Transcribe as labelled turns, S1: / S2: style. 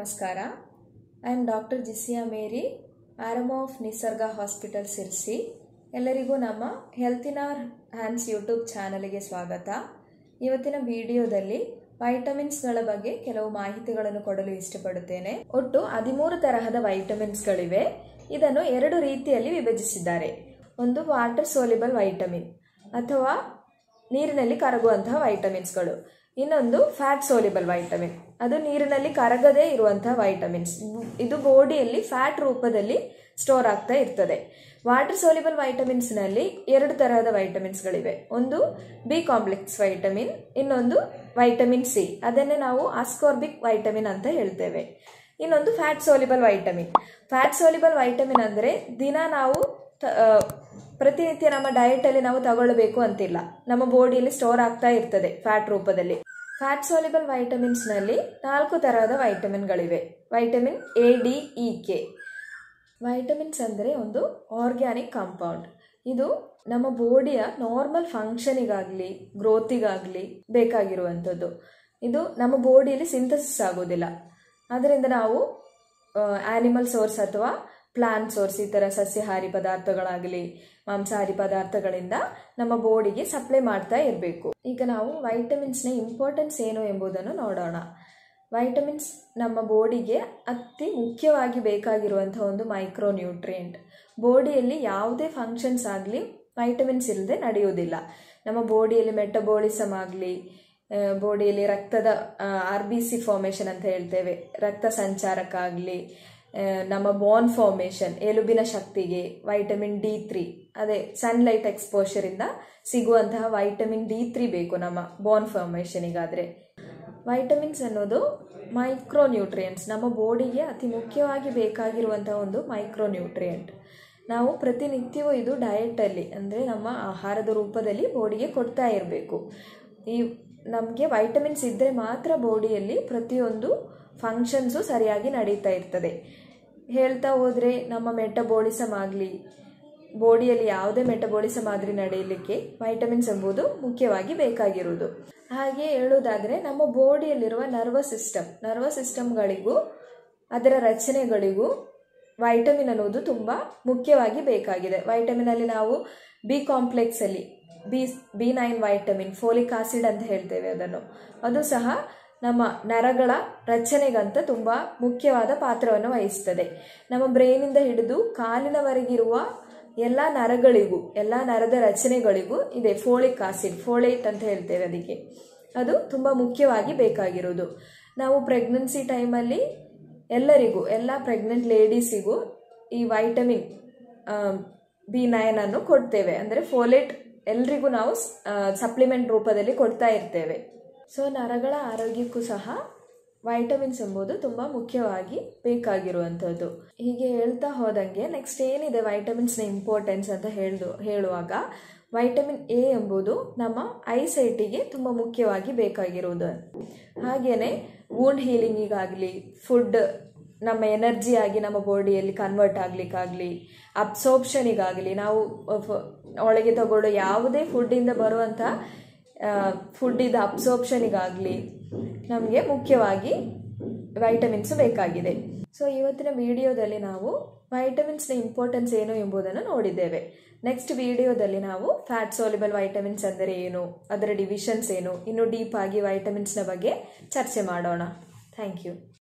S1: ನಮಸ್ಕಾರ I am doctor Jisiya Mary Aram of Nisarga hospital Sirsi ಎಲ್ಲರಿಗೂ ನಮ್ಮ ಹೆಲ್ತಿನ ಹ್ಯಾಂಡ್ಸ್ ಯೂಟ್ಯೂಬ್ ಚಾನಲ್ಗೆ ಸ್ವಾಗತ ಇವತ್ತಿನ ವಿಡಿಯೋದಲ್ಲಿ ವೈಟಮಿನ್ಸ್ಗಳ ಬಗ್ಗೆ ಕೆಲವು ಮಾಹಿತಿಗಳನ್ನು ಕೊಡಲು ಇಷ್ಟಪಡುತ್ತೇನೆ ಒಟ್ಟು ಹದಿಮೂರು ತರಹದ ವೈಟಮಿನ್ಸ್ಗಳಿವೆ ಇದನ್ನು ಎರಡು ರೀತಿಯಲ್ಲಿ ವಿಭಜಿಸಿದ್ದಾರೆ ಒಂದು ವಾಟರ್ ಸೋಲಿಬಲ್ ವೈಟಮಿನ್ ಅಥವಾ ನೀರಿನಲ್ಲಿ ಕರಗುವಂತಹ ವೈಟಮಿನ್ಸ್ಗಳು ಇನ್ನೊಂದು ಫ್ಯಾಟ್ ಸೋಲಿಬಲ್ ವೈಟಮಿನ್ ಅದು ನೀರಿನಲ್ಲಿ ಕರಗದೇ ಇರುವಂತಹ ವೈಟಮಿನ್ಸ್ ಇದು ಬಾಡಿಯಲ್ಲಿ ಫ್ಯಾಟ್ ರೂಪದಲ್ಲಿ ಸ್ಟೋರ್ ಆಗ್ತಾ ಇರ್ತದೆ ವಾಟರ್ ಸೋಲಿಬಲ್ ವೈಟಮಿನ್ಸ್ನಲ್ಲಿ ಎರಡು ತರಹದ ವೈಟಮಿನ್ಸ್ಗಳಿವೆ ಒಂದು ಬಿ ಕಾಂಪ್ಲೆಕ್ಸ್ ವೈಟಮಿನ್ ಇನ್ನೊಂದು ವೈಟಮಿನ್ ಸಿ ಅದನ್ನೇ ನಾವು ಆಸ್ಕಾರ್ಬಿಕ್ ವೈಟಮಿನ್ ಅಂತ ಹೇಳ್ತೇವೆ ಇನ್ನೊಂದು fat soluble vitamin fat soluble vitamin ಅಂದರೆ ದಿನ ನಾವು ತ- ಆ, ಪ್ರತಿನಿತ್ಯ ನಮ್ಮ ಡಯಟಲ್ಲಿ ನಾವು ತಗೊಳ್ಬೇಕು ಅಂತಿಲ್ಲ ನಮ್ಮ ಬಾಡಿಯಲ್ಲಿ ಸ್ಟೋರ್ ಆಗ್ತಾ ಇರ್ತದೆ ಫ್ಯಾಟ್ ರೂಪದಲ್ಲಿ ಫ್ಯಾಟ್ ಸೋಲಿಬಲ್ ವೈಟಮಿನ್ಸ್ನಲ್ಲಿ ನಾಲ್ಕು ತರಹದ ವೈಟಮಿನ್ಗಳಿವೆ vitamin A D E K vitamins ಅಂದರೆ ಒಂದು ಆರ್ಗ್ಯಾನಿಕ್ ಕಾಂಪೌಂಡ್ ಇದು ನಮ್ಮ ಬಾಡಿಯ ನಾರ್ಮಲ್ ಫಂಕ್ಷನಿಗಾಗಲಿ ಗ್ರೋತಿಗಾಗಲಿ ಬೇಕಾಗಿರುವಂಥದ್ದು ಇದು ನಮ್ಮ ಬಾಡಿಯಲ್ಲಿ ಸಿಂಥಸಿಸ್ ಆಗೋದಿಲ್ಲ ಅದರಿಂದ ನಾವು ಆನಿಮಲ್ ಸೋರ್ಸ್ ಅಥವಾ ಪ್ಲಾಂಟ್ ಸೋರ್ಸ್ ಈ ಥರ ಸಸ್ಯಾಹಾರಿ ಪದಾರ್ಥಗಳಾಗಲಿ ಮಾಂಸಾಹಾರಿ ಪದಾರ್ಥಗಳಿಂದ ನಮ್ಮ ಬಾಡಿಗೆ ಸಪ್ಲೈ ಮಾಡ್ತಾ ಇರಬೇಕು ಈಗ ನಾವು ವೈಟಮಿನ್ಸ್ನ ಇಂಪಾರ್ಟೆನ್ಸ್ ಏನು ಎಂಬುದನ್ನು ನೋಡೋಣ ವೈಟಮಿನ್ಸ್ ನಮ್ಮ ಬಾಡಿಗೆ ಅತಿ ಮುಖ್ಯವಾಗಿ ಬೇಕಾಗಿರುವಂತಹ ಒಂದು ಮೈಕ್ರೋ ನ್ಯೂಟ್ರಿಯೆಂಟ್ ಬಾಡಿಯಲ್ಲಿ ಯಾವುದೇ ಫಂಕ್ಷನ್ಸ್ ಆಗಲಿ ವೈಟಮಿನ್ಸ್ ಇಲ್ಲದೆ ನಡೆಯುವುದಿಲ್ಲ ನಮ್ಮ ಬಾಡಿಯಲ್ಲಿ ಮೆಟಬೋಲಿಸಮ್ ಆಗಲಿ ಬಾಡಿಯಲ್ಲಿ ರಕ್ತದ ಆರ್ ಬಿ ಸಿ ಫಾರ್ಮೇಷನ್ ಅಂತ ಹೇಳ್ತೇವೆ ರಕ್ತ ಸಂಚಾರಕ್ಕಾಗಲಿ ನಮ್ಮ ಬೋನ್ ಫಾರ್ಮೇಷನ್ ಎಲುಬಿನ ಶಕ್ತಿಗೆ ವೈಟಮಿನ್ ಡಿ ತ್ರೀ ಅದೇ ಸನ್ಲೈಟ್ ಎಕ್ಸ್ಪೋಷರಿಂದ ಸಿಗುವಂತಹ ವೈಟಮಿನ್ ಡಿ ತ್ರೀ ಬೇಕು ನಮ್ಮ ಬೋನ್ ಫಾರ್ಮೇಷನಿಗಾದರೆ ವೈಟಮಿನ್ಸ್ ಅನ್ನೋದು ಮೈಕ್ರೋ ನ್ಯೂಟ್ರಿಯೆಂಟ್ಸ್ ನಮ್ಮ ಬಾಡಿಗೆ ಅತಿ ಮುಖ್ಯವಾಗಿ ಬೇಕಾಗಿರುವಂತಹ ಒಂದು ಮೈಕ್ರೋ ನ್ಯೂಟ್ರಿಯೆಂಟ್ ನಾವು ಪ್ರತಿನಿತ್ಯವೂ ಇದು ಡಯಟಲ್ಲಿ ಅಂದರೆ ನಮ್ಮ ಆಹಾರದ ರೂಪದಲ್ಲಿ ಬಾಡಿಗೆ ಕೊಡ್ತಾ ಇರಬೇಕು ಈ ನಮಗೆ ವೈಟಮಿನ್ಸ್ ಇದ್ದರೆ ಮಾತ್ರ ಬಾಡಿಯಲ್ಲಿ ಪ್ರತಿಯೊಂದು ಫಂಕ್ಷನ್ಸು ಸರಿಯಾಗಿ ನಡೀತಾ ಇರ್ತದೆ ಹೇಳ್ತಾ ಹೋದರೆ ನಮ್ಮ ಮೆಟಬೋಲಿಸಮ್ ಆಗಲಿ ಬಾಡಿಯಲ್ಲಿ ಯಾವುದೇ ಮೆಟಬೋಲಿಸಮ್ ಆದರೆ ನಡೆಯಲಿಕ್ಕೆ ವೈಟಮಿನ್ಸ್ ಎಂಬುದು ಮುಖ್ಯವಾಗಿ ಬೇಕಾಗಿರುವುದು ಹಾಗೆ ಹೇಳುವುದಾದರೆ ನಮ್ಮ ಬಾಡಿಯಲ್ಲಿರುವ ನರ್ವಸ್ ಸಿಸ್ಟಮ್ ನರ್ವಸ್ ಸಿಸ್ಟಮ್ಗಳಿಗೂ ಅದರ ರಚನೆಗಳಿಗೂ ವೈಟಮಿನ್ ಅನ್ನೋದು ತುಂಬ ಮುಖ್ಯವಾಗಿ ಬೇಕಾಗಿದೆ ವೈಟಮಿನಲ್ಲಿ ನಾವು ಬಿ ಕಾಂಪ್ಲೆಕ್ಸಲ್ಲಿ B B nine vitamin folic acid ಅಂತ ಹೇಳ್ತೇವೆ ಅದನ್ನು ಅದು ಸಹ ನಮ್ಮ ನರಗಳ ರಚನೆಗಂತ ತುಂಬ ಮುಖ್ಯವಾದ ಪಾತ್ರವನ್ನು ವಹಿಸ್ತದೆ ನಮ್ಮ ಬ್ರೈನಿಂದ ಹಿಡಿದು ಕಾಲಿನವರೆಗಿರುವ ಎಲ್ಲ ನರಗಳಿಗೂ ಎಲ್ಲ ನರದ ರಚನೆಗಳಿಗೂ ಇದೆ ಫೋಲಿಕ್ ಆಸಿಡ್ ಫೋಲೇಟ್ ಅಂತ ಹೇಳ್ತೇವೆ ಅದಕ್ಕೆ ಅದು ತುಂಬ ಮುಖ್ಯವಾಗಿ ಬೇಕಾಗಿರೋದು ನಾವು ಪ್ರೆಗ್ನೆನ್ಸಿ ಟೈಮಲ್ಲಿ ಎಲ್ಲರಿಗೂ ಎಲ್ಲ ಪ್ರೆಗ್ನೆಂಟ್ ಲೇಡೀಸಿಗೂ ಈ ವೈಟಮಿನ್ ಬಿ ನೈನ್ ಅನ್ನು ಕೊಡ್ತೇವೆ ಅಂದರೆ ಫೋಲೇಟ್ ಎಲ್ರಿಗೂ ನಾವು ಸಪ್ಲಿಮೆಂಟ್ ರೂಪದಲ್ಲಿ ಕೊಡ್ತಾ ಇರ್ತೇವೆ ಸೊ ನರಗಳ ಆರೋಗ್ಯಕ್ಕೂ ಸಹ ವೈಟಮಿನ್ಸ್ ಎಂಬುದು ತುಂಬ ಮುಖ್ಯವಾಗಿ ಬೇಕಾಗಿರುವಂಥದ್ದು ಹೀಗೆ ಹೇಳ್ತಾ ಹೋದಂಗೆ ನೆಕ್ಸ್ಟ್ ಏನಿದೆ ವೈಟಮಿನ್ಸ್ನ ಇಂಪಾರ್ಟೆನ್ಸ್ ಅಂತ ಹೇಳ್ದು ಹೇಳುವಾಗ ವೈಟಮಿನ್ ಎ ಎಂಬುದು ನಮ್ಮ ಐಸೈಟಿಗೆ ತುಂಬ ಮುಖ್ಯವಾಗಿ ಬೇಕಾಗಿರುವುದು ಹಾಗೆಯೇ ವೂಂಡ್ ಹೀಲಿಂಗಿಗಾಗಲಿ ಫುಡ್ ನಮ್ಮ ಎನರ್ಜಿ ಆಗಿ ನಮ್ಮ ಬಾಡಿಯಲ್ಲಿ ಕನ್ವರ್ಟ್ ಆಗಲಿಕ್ಕಾಗಲಿ ಅಬ್ಸೋರ್ಪ್ಷನಿಗಾಗಲಿ ನಾವು ಫ- ಒಳಗೆ ತಗೊಳ್ಳೋ ಯಾವುದೇ ಫುಡ್ಡಿಂದ ಬರುವಂಥ ಫುಡ್ಡಿದ ಅಬ್ಸೋರ್ಪ್ಷನಿಗಾಗಲಿ ನಮಗೆ ಮುಖ್ಯವಾಗಿ ವೈಟಮಿನ್ಸ್ ಬೇಕಾಗಿದೆ ಸೊ ಇವತ್ತಿನ ವಿಡಿಯೋದಲ್ಲಿ ನಾವು ವೈಟಮಿನ್ಸ್ನ ಇಂಪಾರ್ಟೆನ್ಸ್ ಏನು ಎಂಬುದನ್ನು ನೋಡಿದ್ದೇವೆ ನೆಕ್ಸ್ಟ್ ವಿಡಿಯೋದಲ್ಲಿ ನಾವು ಫ್ಯಾಟ್ ಸೋಲಿಬಲ್ ವೈಟಮಿನ್ಸ್ ಅಂದರೆ ಏನು ಅದರ ಡಿವಿಷನ್ಸ್ ಏನು ಇನ್ನು ಡೀಪ್ ಆಗಿ ವೈಟಮಿನ್ಸ್ನ ಬಗ್ಗೆ ಚರ್ಚೆ ಮಾಡೋಣ ಥ್ಯಾಂಕ್ ಯು